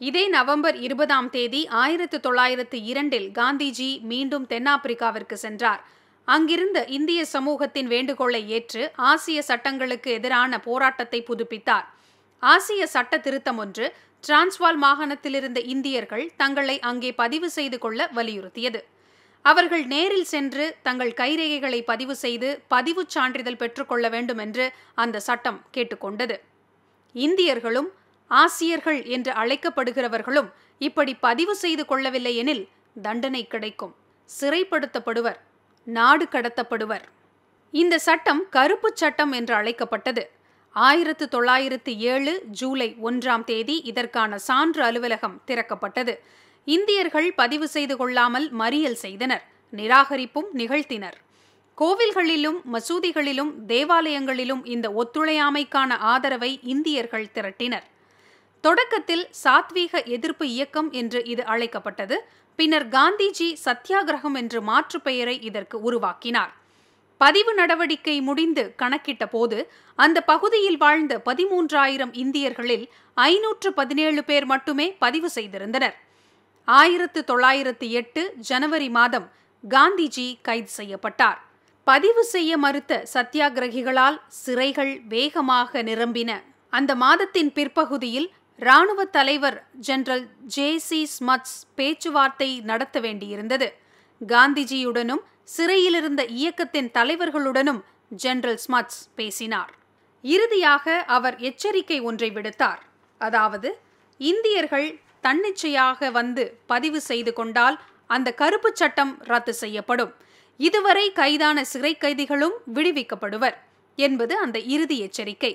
இதே நவம்பர் இருபதாம் தேதி ஆயிரத்து தொள்ளாயிரத்து இரண்டில் காந்திஜி மீண்டும் தென்னாப்பிரிக்காவிற்கு சென்றார் அங்கிருந்த இந்திய சமூகத்தின் வேண்டுகோளை ஏற்று ஆசிய சட்டங்களுக்கு எதிரான போராட்டத்தை புதுப்பித்தார் ஆசிய சட்ட திருத்தம் ஒன்று டிரான்ஸ்வால் மாகாணத்தில் இருந்த இந்தியர்கள் தங்களை அங்கே பதிவு செய்து கொள்ள வலியுறுத்தியது அவர்கள் நேரில் சென்று தங்கள் கைரேகைகளை பதிவு செய்து பதிவுச் சான்றிதழ் பெற்றுக்கொள்ள வேண்டும் என்று அந்த சட்டம் கேட்டுக்கொண்டது இந்தியர்களும் ஆசியர்கள் என்று அழைக்கப்படுகிறவர்களும் இப்படி பதிவு செய்து கொள்ளவில்லை எனில் தண்டனை கிடைக்கும் சிறைப்படுத்தப்படுவர் நாடு கடத்தப்படுவர் இந்த சட்டம் கருப்பு சட்டம் என்று அழைக்கப்பட்டது ஆயிரத்து தொள்ளாயிரத்து ஏழு ஜூலை ஒன்றாம் தேதி இதற்கான சான்று அலுவலகம் திறக்கப்பட்டது இந்தியர்கள் பதிவு செய்து கொள்ளாமல் மறியல் செய்தனர் நிராகரிப்பும் நிகழ்த்தினர் கோவில்களிலும் மசூதிகளிலும் தேவாலயங்களிலும் இந்த ஒத்துழையாமைக்கான ஆதரவை இந்தியர்கள் திரட்டினர் தொடக்கத்தில் சாத்வீக எதிர்ப்பு இயக்கம் என்று இது அழைக்கப்பட்டது பின்னர் காந்திஜி சத்தியாகிரகம் என்று மாற்று பெயரை இதற்கு உருவாக்கினார் பதிவு நடவடிக்கை முடிந்து கணக்கிட்ட போது அந்த பகுதியில் வாழ்ந்த பதிமூன்றாயிரம் இந்தியர்களில் ஐநூற்று பதினேழு பேர் மட்டுமே பதிவு செய்திருந்தனர் ஆயிரத்து தொள்ளாயிரத்து எட்டு ஜனவரி மாதம் காந்திஜி கைது செய்யப்பட்டார் பதிவு செய்ய மறுத்த சத்தியாகிரகிகளால் சிறைகள் வேகமாக நிரம்பின அந்த மாதத்தின் பிற்பகுதியில் இராணுவ தலைவர் ஜெனரல் ஜே சி ஸ்மத்ஸ் பேச்சுவார்த்தை நடத்த வேண்டியிருந்தது காந்திஜியுடனும் சிறையிலிருந்த இயக்கத்தின் தலைவர்களுடனும் ஜெனரல் ஸ்மத்ஸ் பேசினார் இறுதியாக அவர் எச்சரிக்கை ஒன்றை விடுத்தார் அதாவது இந்தியர்கள் தன்னிச்சையாக வந்து பதிவு செய்து கொண்டால் அந்த கருப்பு சட்டம் ரத்து செய்யப்படும் இதுவரை கைதான சிறை கைதிகளும் விடுவிக்கப்படுவர் என்பது அந்த இறுதி எச்சரிக்கை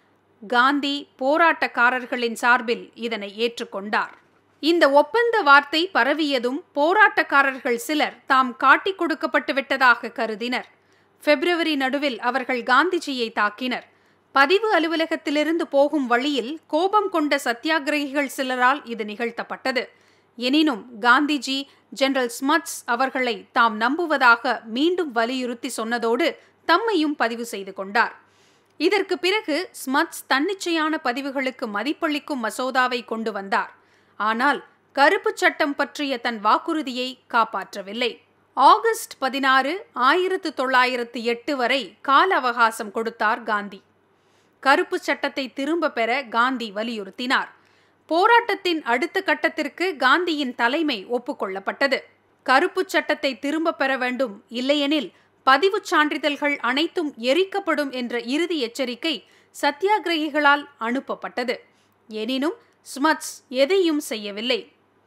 காந்தி போராட்டக்காரர்களின் சார்பில் இதனை ஏற்றுக்கொண்டார் இந்த ஒப்பந்த வார்த்தை பரவியதும் போராட்டக்காரர்கள் சிலர் தாம் காட்டிக் கொடுக்கப்பட்டு விட்டதாக கருதினர் பிப்ரவரி நடுவில் அவர்கள் காந்திஜியை தாக்கினர் பதிவு அலுவலகத்திலிருந்து போகும் வழியில் கோபம் கொண்ட சத்தியாகிரகிகள் சிலரால் இது நிகழ்த்தப்பட்டது எனினும் காந்திஜி ஜெனரல் ஸ்மத்ஸ் அவர்களை தாம் நம்புவதாக மீண்டும் வலியுறுத்தி சொன்னதோடு தம்மையும் பதிவு செய்து கொண்டார் இதற்கு பிறகு ஸ்மத்ஸ் தன்னிச்சையான பதிவுகளுக்கு மதிப்பளிக்கும் மசோதாவை கொண்டு வந்தார் ஆனால் கருப்பு சட்டம் பற்றிய தன் வாக்குறுதியை காப்பாற்றவில்லை ஆகஸ்ட் பதினாறு ஆயிரத்து தொள்ளாயிரத்து எட்டு வரை கால அவகாசம் கொடுத்தார் காந்தி கருப்பு சட்டத்தை திரும்ப பெற காந்தி வலியுறுத்தினார் போராட்டத்தின் அடுத்த கட்டத்திற்கு காந்தியின் தலைமை ஒப்புக்கொள்ளப்பட்டது கருப்பு சட்டத்தை திரும்ப பெற வேண்டும் இல்லையெனில் பதிவுச் சான்றிதழ்கள் அனைத்தும் எரிக்கப்படும் என்ற இறுதி எச்சரிக்கை சத்தியாகிரகிகளால் அனுப்பப்பட்டது எனினும் ஸ்மத்ஸ் எதையும் செய்யவில்லை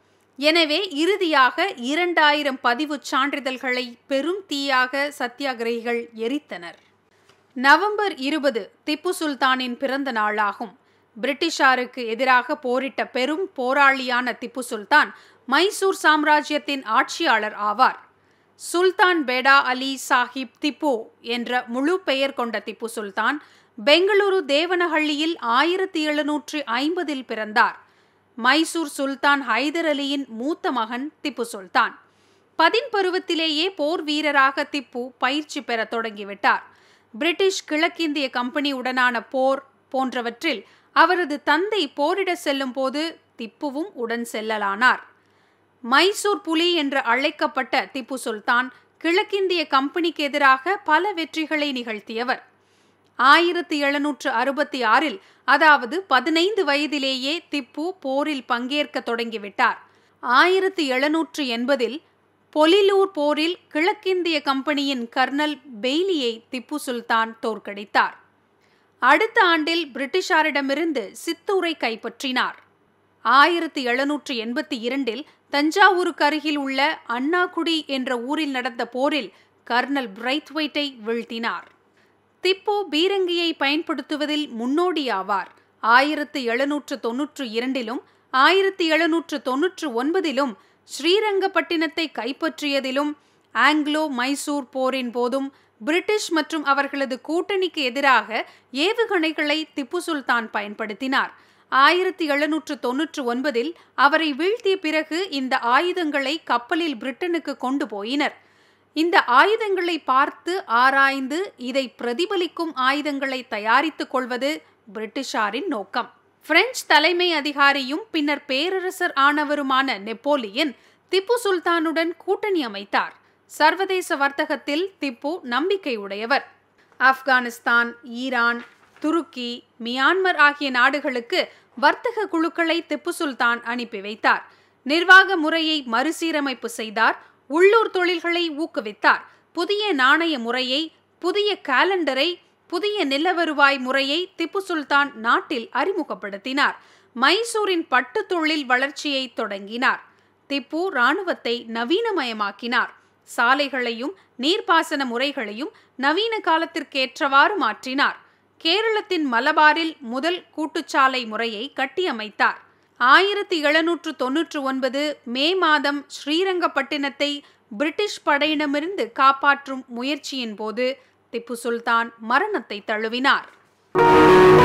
எனவே இறுதியாக இரண்டாயிரம் பதிவுச் சான்றிதழ்களை பெரும் தீயாக சத்தியாகிரகிகள் எரித்தனர் நவம்பர் இருபது திப்பு சுல்தானின் பிறந்த நாளாகும் பிரிட்டிஷாருக்கு எதிராக போரிட்ட பெரும் போராளியான திப்பு சுல்தான் மைசூர் சாம்ராஜ்யத்தின் ஆட்சியாளர் ஆவார் சுல்தான் பேடா அலி சாஹிப் திப்பு என்ற முழு பெயர் கொண்ட திப்பு சுல்தான் பெங்களூரு தேவனஹள்ளியில் ஆயிரத்தி எழுநூற்று ஐம்பதில் பிறந்தார் மைசூர் சுல்தான் ஹைதர் அலியின் மூத்த மகன் திப்பு சுல்தான் பதின் பருவத்திலேயே போர் வீரராக திப்பு பயிற்சி பெற தொடங்கிவிட்டார் பிரிட்டிஷ் கிழக்கிந்திய கம்பெனி உடனான போர் போன்றவற்றில் அவரது தந்தை போரிட செல்லும் போது திப்புவும் உடன் செல்லலானார் மைசூர் புலி என்று அழைக்கப்பட்ட திப்பு சுல்தான் கிழக்கிந்திய கம்பெனிக்கு எதிராக பல வெற்றிகளை நிகழ்த்தியவர் ஆயிரத்தி எழுநூற்று அறுபத்தி ஆறில் அதாவது பதினைந்து வயதிலேயே திப்பு போரில் பங்கேற்க தொடங்கிவிட்டார் ஆயிரத்தி எழுநூற்று எண்பதில் பொலிலூர் போரில் கிழக்கிந்திய கம்பெனியின் கர்னல் பெய்லியை திப்பு சுல்தான் தோற்கடித்தார் அடுத்த ஆண்டில் பிரிட்டிஷாரிடமிருந்து சித்தூரை கைப்பற்றினார் ஆயிரத்தி எழுநூற்று எண்பத்தி இரண்டில் தஞ்சாவூருக்கு அருகில் உள்ள அண்ணாகுடி என்ற ஊரில் நடந்த போரில் கர்னல் பிரைத்வைட்டை வீழ்த்தினார் திப்பு பீரங்கியை பயன்படுத்துவதில் முன்னோடியாவார் ஆயிரத்து எழுநூற்று தொன்னூற்று இரண்டிலும் ஆயிரத்தி எழுநூற்று தொன்னூற்று ஒன்பதிலும் ஸ்ரீரங்கப்பட்டினத்தை கைப்பற்றியதிலும் ஆங்கிலோ மைசூர் போரின் போதும் பிரிட்டிஷ் மற்றும் அவர்களது கூட்டணிக்கு எதிராக ஏவுகணைகளை திப்பு சுல்தான் பயன்படுத்தினார் ஆயிரத்தி எழுநூற்று தொன்னூற்று ஒன்பதில் அவரை வீழ்த்திய பிறகு இந்த ஆயுதங்களை கப்பலில் பிரிட்டனுக்கு கொண்டு போயினர் இந்த ஆயுதங்களை பார்த்து ஆராய்ந்து இதை பிரதிபலிக்கும் ஆயுதங்களை தயாரித்துக் கொள்வது பிரிட்டிஷாரின் நோக்கம் பிரெஞ்சு தலைமை அதிகாரியும் பின்னர் பேரரசர் ஆனவருமான நெப்போலியன் திப்பு சுல்தானுடன் கூட்டணி அமைத்தார் சர்வதேச வர்த்தகத்தில் திப்பு நம்பிக்கை உடையவர் ஆப்கானிஸ்தான் ஈரான் துருக்கி மியான்மர் ஆகிய நாடுகளுக்கு வர்த்தக குழுக்களை திப்பு சுல்தான் அனுப்பி வைத்தார் நிர்வாக முறையை மறுசீரமைப்பு செய்தார் உள்ளூர் தொழில்களை ஊக்குவித்தார் புதிய நாணய முறையை புதிய காலண்டரை புதிய நிலவருவாய் முறையை திப்பு சுல்தான் நாட்டில் அறிமுகப்படுத்தினார் மைசூரின் பட்டு தொழில் வளர்ச்சியை தொடங்கினார் திப்பு இராணுவத்தை நவீனமயமாக்கினார் சாலைகளையும் நீர்ப்பாசன முறைகளையும் நவீன காலத்திற்கேற்றவாறு மாற்றினார் கேரளத்தின் மலபாரில் முதல் கூட்டுச்சாலை முறையை கட்டியமைத்தார் ஆயிரத்தி எழுநூற்று தொன்னூற்று ஒன்பது மே மாதம் ஸ்ரீரங்கப்பட்டினத்தை பிரிட்டிஷ் படையிடமிருந்து காப்பாற்றும் முயற்சியின் போது திப்பு சுல்தான் மரணத்தை தழுவினார்